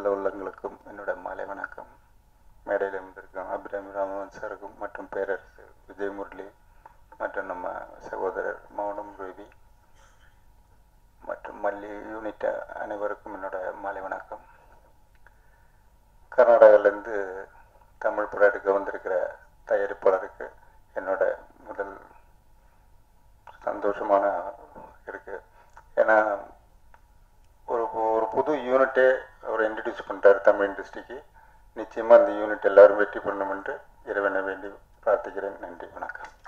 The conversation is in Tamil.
நல்ல உள்ளங்களுக்கும் என்னோட மாலை வணக்கம் மேடையில் இருந்திருக்கோம் அபிராமி ராமவன் சாருக்கும் மற்றும் பேரரசு விஜய் முரளி மற்றும் நம்ம சகோதரர் மௌனம் ரவி மற்றும் மல்லி யூனிட் அனைவருக்கும் என்னோட மாலை வணக்கம் கர்நாடகாவிலேருந்து தமிழ் படம் எடுக்க வந்திருக்கிற தயாரிப்பாளருக்கு என்னோட முதல் சந்தோஷமான இருக்கு ஏன்னா ஒரு ஒரு புது யூனிட்டே அவர் இன்ட்ரடியூஸ் பண்ணிட்டார் தமிழ் இண்டஸ்ட்ரிக்கு நிச்சயமாக அந்த யூனிட் எல்லாரும் வெற்றி பண்ணணும் என்று இறைவனை வேண்டி பிரார்த்திக்கிறேன் நன்றி வணக்கம்